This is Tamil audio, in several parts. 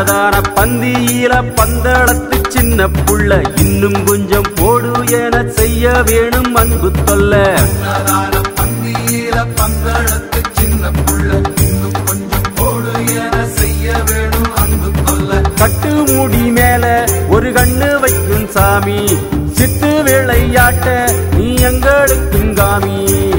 அன்னதான பந்தியில பந்தளத்து சின்ன புள்ள இன்னும் கொஞ்சம் போடு என செய்ய வேணும் அன்பு தொல்ல அன்னதான பந்தியில பந்தளத்து சின்ன புள்ள இன்னும் கொஞ்சம் போடு என செய்ய வேணும் அன்பு கொல்ல கட்டு மூடி மேல ஒரு கண்ணு வைக்கும் சாமி சித்து விளையாட்ட நீ எங்களுக்கும் காமி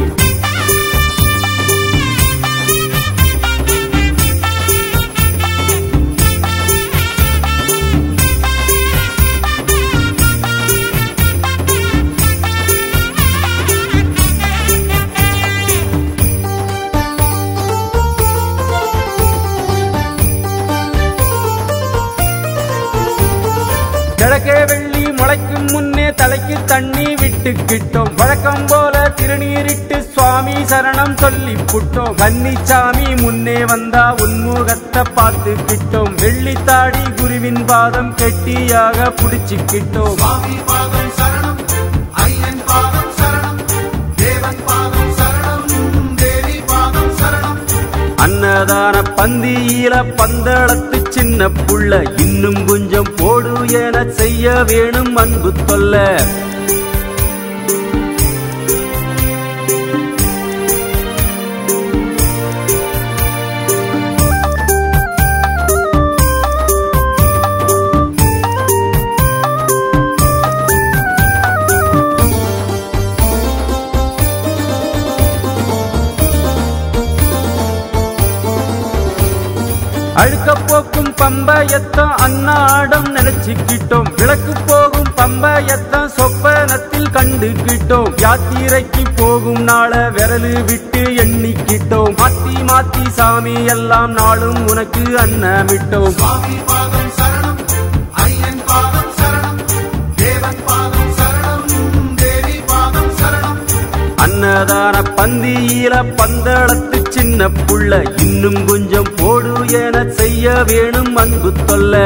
கிழக்கே வெள்ளி முளைக்கும் முன்னே தலைக்கு தண்ணி விட்டுக்கிட்டோம் வழக்கம் போல திருநீரிட்டு சுவாமி சரணம் சொல்லி புட்டோம் கன்னிச்சாமி முன்னே வந்தா உன்முகத்தை பார்த்துக்கிட்டோம் வெள்ளித்தாடி குருவின் பாதம் கெட்டியாக புடிச்சுக்கிட்டோம் சுவாமி பாதம் சரணம் ஐயன் பாதம் சரணம் தேவன் பாதம் சரணம் தேவி பாதம் சரணம் அன்னதான பந்தியில பந்தளத்து சின்ன புள்ள இன்னும் கொஞ்சம் போடு என செய்ய வேணும் அன்பு தொல்ல அழுக்க போக்கும் பம்பயத்தம் அன்னாடம் நினைச்சுக்கிட்டோம் விளக்கு போகும் பம்பயத்தம் சொப்பனத்தில் கண்டுகிட்டோம் யாத்திரைக்கு போகும் நாள விரலு விட்டு எண்ணிக்கிட்டோம் மாத்தி மாத்தி சாமி எல்லாம் நாளும் உனக்கு அன்னமிட்டோம் சுவாமி பாதம் சரணம் ஐயன் பாதம் சரணம் தேவன் பாதம் சரணம் தேவி பாதம் சரணம் அன்னதான பந்தியில பந்தளத்து சின்ன புள்ள இன்னும் கொஞ்சம் போடு என செய்ய வேணும் அன்பு தொல்ல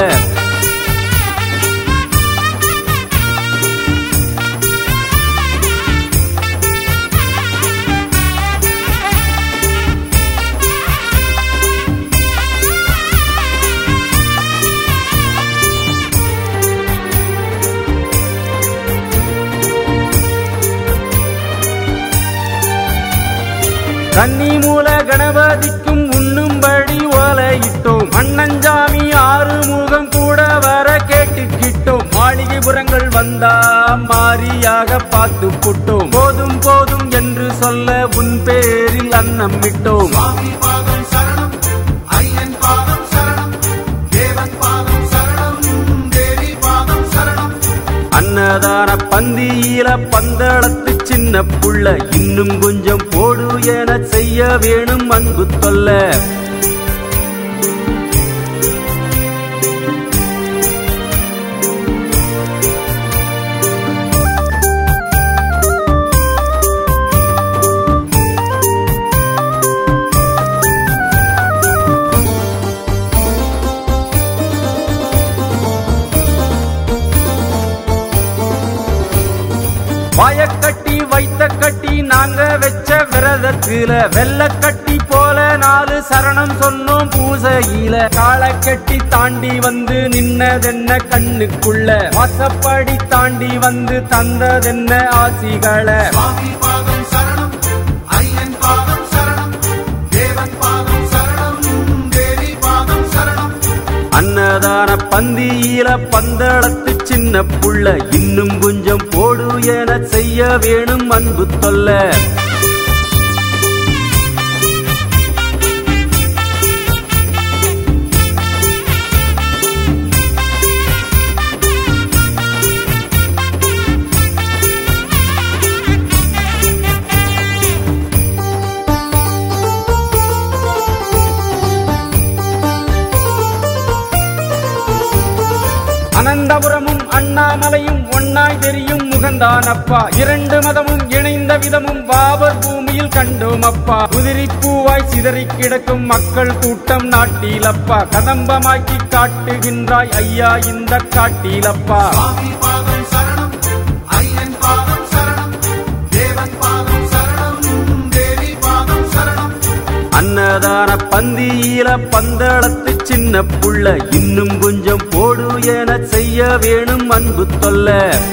கன்னி மூல கணபதிக்கும் உண்ணும்படி ஓலையிட்டோம் அண்ணஞ்சாமி ஆறு முகம் கூட வர கேட்டுக்கிட்டோம் மாளிகைபுரங்கள் வந்தா மாரியாக பார்த்து புட்டோம் போதும் போதும் என்று சொல்ல உன் பேரில் அன்னம் விட்டோம் சுவாமி பாதம் சரணம் ஐயன் பாதம் சரணம் தேவன் பாதம் சரணம் தேவி பாதம் சரணம் அன்னதான பந்தியில பந்தளத்து சின்ன புள்ள இன்னும் கொஞ்சம் போடு என செய்ய வேணும் அன்பு தொல்ல வாயக்கட்டி வைத்த கட்டி நாங்க வச்ச விரதத்துல வெள்ள கட்டி போல நாலு சரணம் சொன்னோம் பூசையில காளை கட்டி தாண்டி வந்து நின்னதென்ன கண்ணுக்குள்ள வாசப்படி தாண்டி வந்து தந்ததென்ன ஆசிகளை சுவாமி பாதம் சரணம் ஐயன் பாதம் சரணம் தேவன் பாதம் சரணம் தேவி பாதம் சரணம் அன்னதான பந்தியில பந்தளத்து சின்ன புள்ள இன்னும் கொஞ்சம் போடு என செய்ய வேணும் அன்பு தொல்ல அனந்தபுரமும் அண்ணாமலையும் ஒன்னாய் தெரியும் முகந்தான் அப்பா இரண்டு மதமும் இணைந்த விதமும் பாபர் பூமியில் கண்டோம் அப்பா உதிரி பூவாய் சிதறி கிடக்கும் மக்கள் கூட்டம் நாட்டிலப்பா கதம்பமாக்கி காட்டுகின்றாய் ஐயா இந்த காட்டிலப்பா சுவாமி பாதம் சரணம் ஐயன் பாதம் சரணம் தேவன் பாதம் சரணம் தேவி பாதம் சரணம் அன்னதான பந்தியில பந்தளத்து சின்ன சின்ன புள்ள இன்னும் கொஞ்சம் போடு என செய்ய வேணும் அன்பு தொல்ல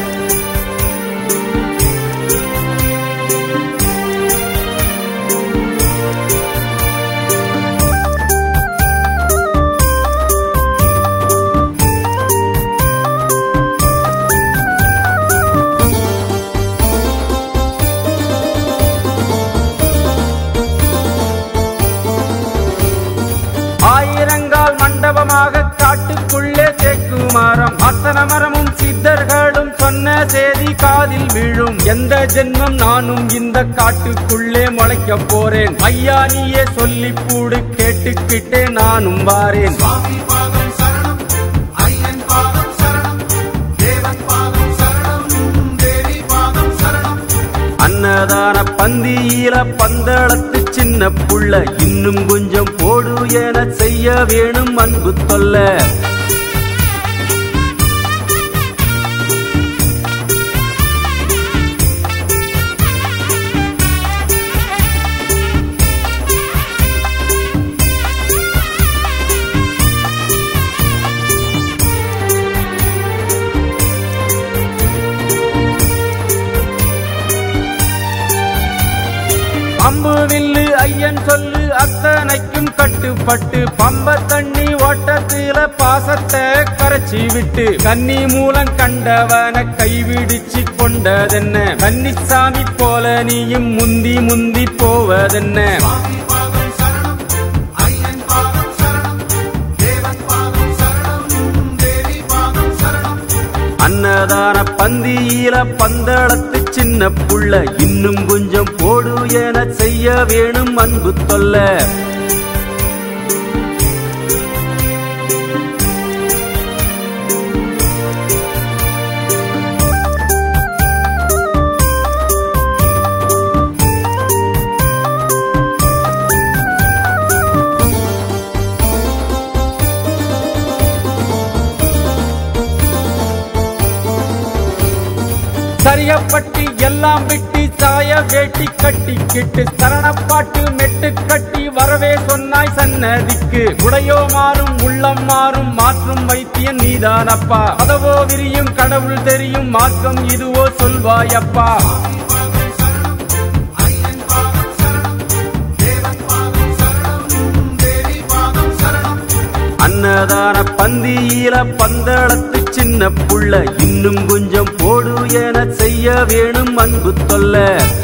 ஆயிரங்கால் மண்டபமாக காட்டுக்குள்ளே சேக்குமாரம் அத்தன மரமும் சித்தர்களும் சொன்ன செய்தி காதில் விழும் எந்த ஜென்மம் நானும் இந்த காட்டுக்குள்ளே முளைக்க போறேன் ஐயா நீயே சொல்லி கூடு கேட்டுக்கிட்டே நானும் வாரேன் சுவாமி பாதம் சரணம் ஐயன் பாதம் சரணம் தேவன் பாதம் சரணம் தேவி பாதம் சரணம் அன்னதான பந்தியில பந்தளத்து சின்ன புள்ள இன்னும் கொஞ்சம் போடு என செய்ய வேணும் அன்பு தொல்ல அம்பு வில்லு ஐயன் சொல்லு அத்தனைக்கும் கட்டுப்பட்டு பம்ப தண்ணி ஓட்டத்தில பாசத்தை கரைச்சி விட்டு கன்னி மூலம் கண்டவன கைவிடிச்சு கொண்டதென்ன கன்னிசாமி போல நீயும் முந்தி முந்தி போவதென்ன சுவாமி பாதம் சரணம் ஐயன் பாதம் சரணம் தேவன் பாதம் சரணம் தேவி பாதம் சரணம் அன்னதான பந்தியில பந்தளத்து சின்ன புள்ள இன்னும் கொஞ்சம் போடு என செய்ய வேணும் அன்பு தொல்ல சரியப்பட்டி எல்லாம் விட்டு சாய வேட்டி கட்டிக்கிட்டு சரணப்பாட்டு மெட்டு கட்டி வரவே சொன்னாய் சன்னதிக்கு உடையோ மாறும் உள்ளம் மாறும் மாற்றும் வைத்தியன் நீதானப்பா அதவோ விரியும் கடவுள் தெரியும் மார்க்கம் இதுவோ சொல்வாயப்பா பாதம் சரணம் ஐயன் பாதம் சரணம் தேவன் பாதம் சரணம் தேவி பாதம் சரணம் அன்னதான பந்தியில பந்தளத்து சின்ன புள்ள இன்னும் கொஞ்சம் போடு என செய்ய வேணும் அன்பு தொல்ல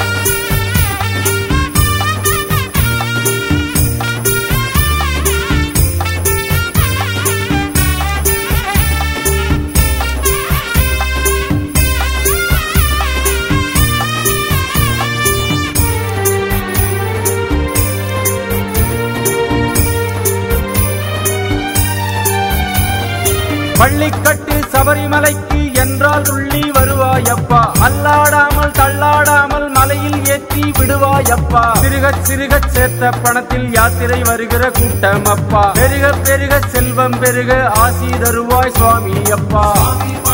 பள்ளிக்கட்டு சபரிமலைக்கு என்றால் துள்ளி வருவாயப்பா அல்லாடாமல் தள்ளாடாமல் மலையில் ஏற்றி விடுவாயப்பா சிறுக சிறுக சேர்த்த பணத்தில் யாத்திரை வருகிற கூட்டம் அப்பா பெருக பெருக செல்வம் பெருக ஆசி தருவாய் சுவாமி அப்பா சுவாமி